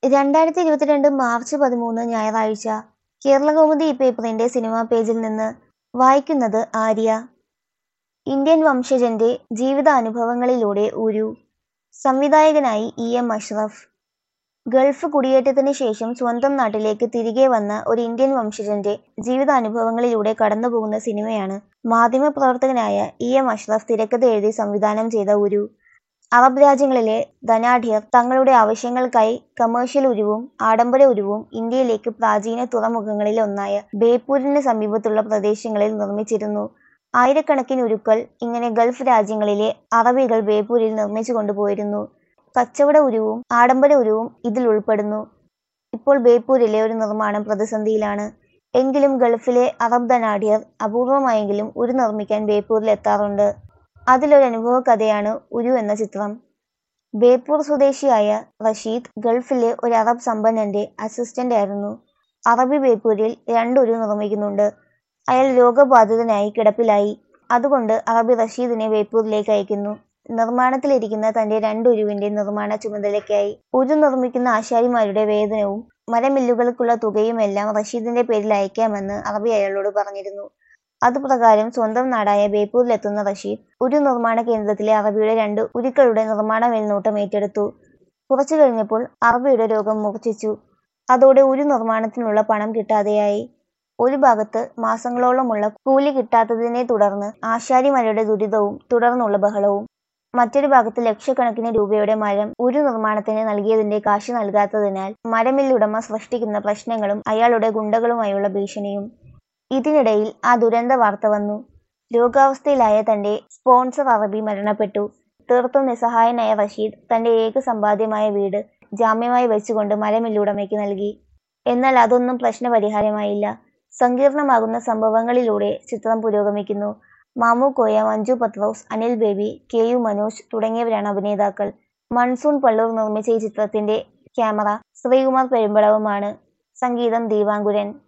രണ്ടായിരത്തി ഇരുപത്തിരണ്ട് മാർച്ച് പതിമൂന്ന് ഞായറാഴ്ച കേരളകൗമുദി പേപ്പറിന്റെ സിനിമാ പേജിൽ നിന്ന് വായിക്കുന്നത് ആര്യ ഇന്ത്യൻ വംശജന്റെ ജീവിതാനുഭവങ്ങളിലൂടെ ഒരു സംവിധായകനായി ഇ എം അഷ്റഫ് ഗൾഫ് കുടിയേറ്റത്തിന് ശേഷം സ്വന്തം നാട്ടിലേക്ക് തിരികെ വന്ന ഒരു ഇന്ത്യൻ വംശജന്റെ ജീവിതാനുഭവങ്ങളിലൂടെ കടന്നുപോകുന്ന സിനിമയാണ് മാധ്യമപ്രവർത്തകനായ ഇ എം അഷ്റഫ് തിരക്കഥ എഴുതി സംവിധാനം ചെയ്ത ഉരു അറബ് രാജ്യങ്ങളിലെ ധനാഢ്യർ തങ്ങളുടെ ആവശ്യങ്ങൾക്കായി കമേഴ്ഷ്യൽ ഉരുവും ആഡംബര ഉരുവും ഇന്ത്യയിലേക്ക് പ്രാചീന തുറമുഖങ്ങളിൽ ഒന്നായ ബേപ്പൂരിന് സമീപത്തുള്ള പ്രദേശങ്ങളിൽ നിർമ്മിച്ചിരുന്നു ആയിരക്കണക്കിന് ഉരുക്കൾ ഇങ്ങനെ ഗൾഫ് രാജ്യങ്ങളിലെ അറബികൾ ബേപ്പൂരിൽ നിർമ്മിച്ചു കൊണ്ടുപോയിരുന്നു കച്ചവട ഉരുവും ആഡംബര ഉരുവും ഇതിൽ ഉൾപ്പെടുന്നു ഇപ്പോൾ ബേപ്പൂരിലെ ഒരു നിർമ്മാണം പ്രതിസന്ധിയിലാണ് എങ്കിലും ഗൾഫിലെ അറബ് ധനാഢ്യർ അപൂർവമായെങ്കിലും ഉരു നിർമ്മിക്കാൻ ബേപ്പൂരിൽ എത്താറുണ്ട് അതിലൊരു അനുഭവ കഥയാണ് ഉരു എന്ന ചിത്രം ബേപ്പൂർ സ്വദേശിയായ റഷീദ് ഗൾഫിലെ ഒരു അറബ് സമ്പന്നന്റെ അസിസ്റ്റന്റ് ആയിരുന്നു അറബി ബേപ്പൂരിൽ രണ്ട് ഉരു നിർമ്മിക്കുന്നുണ്ട് അയാൾ രോഗബാധിതനായി കിടപ്പിലായി അതുകൊണ്ട് അറബി റഷീദിനെ ബേപ്പൂരിലേക്ക് അയക്കുന്നു നിർമ്മാണത്തിലിരിക്കുന്ന തന്റെ രണ്ട് ഉരുവിന്റെ നിർമ്മാണ ചുമതലയ്ക്കായി ഉരു നിർമ്മിക്കുന്ന ആശാരിമാരുടെ വേതനവും മരമില്ലുകൾക്കുള്ള തുകയുമെല്ലാം റഷീദിന്റെ പേരിൽ അയക്കാമെന്ന് അറബി അയാളോട് പറഞ്ഞിരുന്നു അതുപ്രകാരം സ്വന്തം നാടായ ബേപ്പൂരിലെത്തുന്ന റഷീദ് ഉരു നിർമ്മാണ കേന്ദ്രത്തിലെ അറബിയുടെ രണ്ട് ഉരുക്കളുടെ നിർമ്മാണ മേൽനോട്ടം ഏറ്റെടുത്തു കുറച്ചു കഴിഞ്ഞപ്പോൾ അറബിയുടെ രോഗം മൂർച്ഛിച്ചു അതോടെ ഉരു നിർമ്മാണത്തിനുള്ള പണം കിട്ടാതെയായി ഒരു ഭാഗത്ത് മാസങ്ങളോളമുള്ള കൂലി കിട്ടാത്തതിനെ തുടർന്ന് ആശാരിമാരുടെ ദുരിതവും തുടർന്നുള്ള ബഹളവും മറ്റൊരു ഭാഗത്ത് ലക്ഷക്കണക്കിന് രൂപയുടെ മരം ഉരു നിർമ്മാണത്തിന് നൽകിയതിന്റെ കാശ് നൽകാത്തതിനാൽ മരമില്ലുടമ സൃഷ്ടിക്കുന്ന പ്രശ്നങ്ങളും അയാളുടെ ഗുണ്ടകളുമായുള്ള ഭീഷണിയും ഇതിനിടയിൽ ആ ദുരന്ത വാർത്ത വന്നു രോഗാവസ്ഥയിലായ തന്റെ സ്പോൺസർ അറബി മരണപ്പെട്ടു തീർത്തും നിസ്സഹായനായ റഷീദ് തന്റെ ഏക സമ്പാദ്യമായ വീട് ജാമ്യമായി വെച്ചുകൊണ്ട് മരമില്ലുടമയ്ക്ക് നൽകി എന്നാൽ അതൊന്നും പ്രശ്നപരിഹാരമായില്ല സങ്കീർണമാകുന്ന സംഭവങ്ങളിലൂടെ ചിത്രം പുരോഗമിക്കുന്നു മാമു കോയ മഞ്ജു പത്രോസ് അനിൽ ബേബി കെ യു മനോജ് തുടങ്ങിയവരാണ് അഭിനേതാക്കൾ മൺസൂൺ പള്ളൂർ നിർമ്മിച്ച ഈ ചിത്രത്തിന്റെ ക്യാമറ ശ്രീകുമാർ പെരുമ്പടവുമാണ് സംഗീതം ദീവാങ്കുരൻ